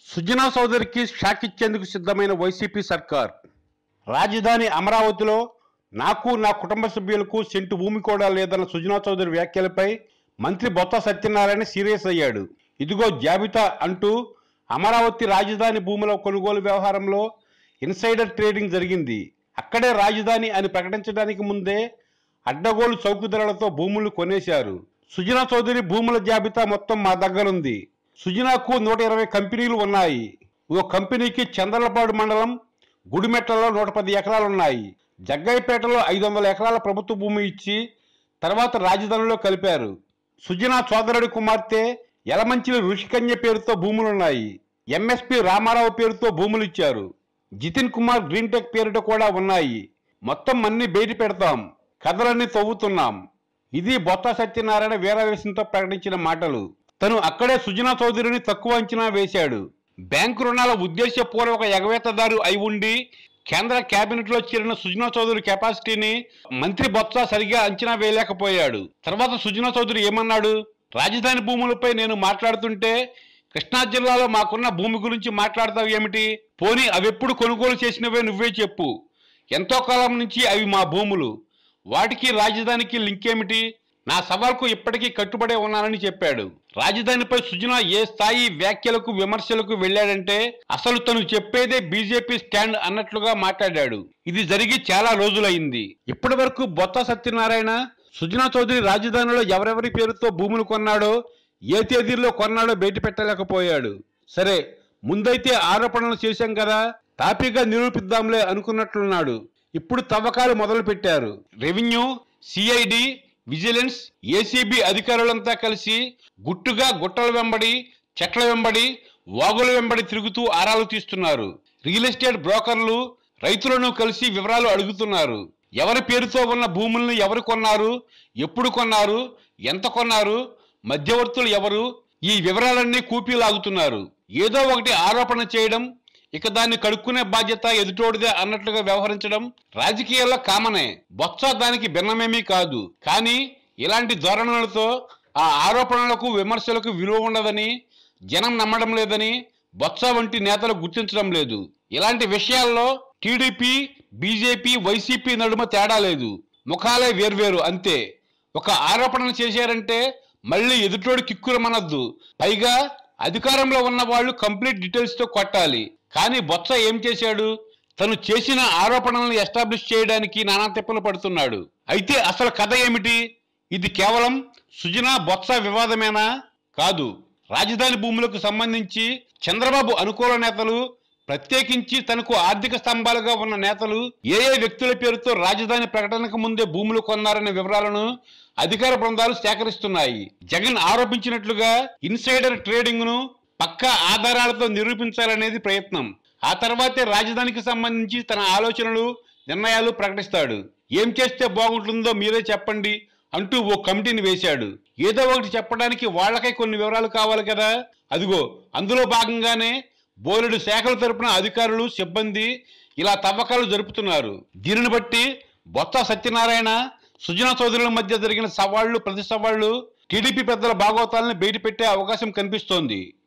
Sujana చౌదరికి shock ఇచ్చేందుకు సిద్ధమైన YCP సర్కార్ రాజధాని అమరావతిలో నాకు నా కుటుంబ సభ్యులకు సెంటు భూమి కూడా లేదన్న సుజనా చౌదరి వ్యాఖ్యలపై మంత్రి బొత్స సత్యనారాయణ సీరియస్ అయ్యాడు ఇదిగో జాబితా అంటూ అమరావతి రాజధాని భూముల కొనుగోలు వ్యవహారంలో ఇన్సైడర్ ట్రేడింగ్ జరిగింది అక్కడే రాజధాని అని ప్రకటించడానికి ముందే అడ్డగోలు చౌకధరలతో భూములు కొనేశారు సుజనా చౌదరి భూముల జాబితా మొత్తం మా దగ్గరుంది సుజనాకు నూట ఇరవై కంపెనీలు ఉన్నాయి ఓ కంపెనీకి చంద్రలపాడు మండలం గుడిమెట్లలో నూట పది ఎకరాలున్నాయి జగ్గయ్యపేటలో ఐదు వందల ఎకరాల ప్రభుత్వ భూమి ఇచ్చి తర్వాత రాజధానిలో కలిపారు సుజనా సోదరుడి కుమార్తె యలమంచిలి ఋషికన్య పేరుతో భూములున్నాయి ఎంఎస్పి రామారావు పేరుతో భూములు ఇచ్చారు జితిన్ కుమార్ గ్రీన్ టెక్ పేరిట కూడా ఉన్నాయి మొత్తం అన్ని బయట పెడతాం కథలన్నీ తవ్వుతున్నాం ఇది బొత్స సత్యనారాయణ వీరవేశంతో ప్రకటించిన మాటలు తను అక్కడే సుజనా చౌదరిని తక్కువ అంచనా వేశాడు బ్యాంకు రుణాల ఉద్దేశపూర్వక ఎగవేతదారు అయి ఉండి కేంద్ర కేబినెట్ లో చేరిన సుజనా చౌదరి కెపాసిటీని మంత్రి బొత్స సరిగా అంచనా వేయలేకపోయాడు తర్వాత సుజనా చౌదరి ఏమన్నాడు రాజధాని భూములపై నేను మాట్లాడుతుంటే కృష్ణా జిల్లాలో మాకున్న భూమి గురించి మాట్లాడతావు ఏమిటి పోనీ అవెప్పుడు కొనుగోలు చేసినవే నువ్వే చెప్పు ఎంతో కాలం నుంచి అవి మా భూములు వాటికి రాజధానికి లింక్ ఏమిటి నా సవాల్కు ఇప్పటికీ కట్టుబడే ఉన్నానని చెప్పాడు రాజధానిపై సుజనా ఏ స్థాయి వ్యాఖ్యలకు విమర్శలకు వెళ్ళాడంటే అసలు తను చెప్పేదే బీజేపీ స్టాండ్ అన్నట్లుగా మాట్లాడాడు ఇది జరిగి చాలా రోజులైంది ఇప్పటి వరకు బొత్స సత్యనారాయణ సుజనా చౌదరి రాజధానిలో ఎవరెవరి పేరుతో భూములు కొన్నాడో ఏ తేదీల్లో కొన్నాడో బయట పెట్టలేకపోయాడు సరే ముందైతే ఆరోపణలు చేశాం కదా తాపీగా నిరూపిద్దాంలే అనుకున్నట్లున్నాడు ఇప్పుడు తవ్వకాలు మొదలు పెట్టారు రెవెన్యూ సిఐడి విజిలెన్స్ ఏసీబీ అధికారులంతా కలిసి గుట్టుగా గుట్టల వెంబడి చెట్ల వెంబడి వాగుల వెంబడి తిరుగుతూ ఆరాలు తీస్తున్నారు రియల్ ఎస్టేట్ బ్రోకర్లు రైతులను కలిసి వివరాలు అడుగుతున్నారు ఎవరి పేరుతో ఉన్న భూముల్ని ఎవరు కొన్నారు ఎప్పుడు కొన్నారు ఎంత కొన్నారు మధ్యవర్తులు ఎవరు ఈ వివరాలన్నీ కూపీ లాగుతున్నారు ఏదో ఒకటి ఆరోపణ చేయడం ఇక దాన్ని కడుక్కునే బాధ్యత ఎదుటోడిదే అన్నట్లుగా వ్యవహరించడం రాజకీయాల్లో కామనే బొత్స దానికి భిన్నమేమీ కాదు కానీ ఇలాంటి ధోరణులతో ఆ ఆరోపణలకు విమర్శలకు విలువ ఉండదని జనం నమ్మడం లేదని బొత్స వంటి నేతలు గుర్తించడం లేదు ఇలాంటి విషయాల్లో టీడీపీ బీజేపీ వైసీపీ నడుమ తేడా లేదు ముఖాలే వేర్వేరు అంతే ఒక ఆరోపణలు చేశారంటే మళ్ళీ ఎదుటోడు కిక్కురమనద్దు పైగా అధికారంలో ఉన్న వాళ్ళు కంప్లీట్ డీటెయిల్స్ తో కొట్టాలి కానీ బొత్స ఏం చేశాడు తను చేసిన ఆరోపణలను ఎస్టాబ్లిష్ చేయడానికి నానా తిప్పలు పడుతున్నాడు అయితే అసలు కథ ఏమిటి ఇది కేవలం సుజనా బొత్స వివాదమేనా కాదు రాజధాని భూములకు సంబంధించి చంద్రబాబు అనుకూల నేతలు ప్రత్యేకించి తనకు ఆర్థిక స్తంభాలుగా ఉన్న నేతలు ఏ ఏ వ్యక్తుల పేరుతో రాజధాని ప్రకటనకు ముందే భూములు కొన్నారనే వివరాలను అధికార బృందాలు సేకరిస్తున్నాయి జగన్ ఆరోపించినట్లుగా ఇన్సైడర్ ట్రేడింగ్ ను పక్కా ఆధారాలతో నిరూపించాలనేది ప్రయత్నం ఆ తర్వాతే రాజధానికి సంబంధించి తన ఆలోచనలు నిర్ణయాలు ప్రకటిస్తాడు ఏం చేస్తే బాగుంటుందో మీరే చెప్పండి అంటూ ఓ కమిటీని వేశాడు ఏదో ఒకటి చెప్పడానికి వాళ్ళకై కొన్ని వివరాలు కావాలి కదా అదిగో అందులో భాగంగానే బోలెడు శాఖల తరపున అధికారులు సిబ్బంది ఇలా తవ్వకాలు జరుపుతున్నారు దీనిని బట్టి బొత్స సత్యనారాయణ సుజనా చౌదరుల మధ్య జరిగిన సవాళ్లు ప్రతి సవాళ్లు టీడీపీ పెద్దల భాగవతాలను బయటపెట్టే అవకాశం కనిపిస్తోంది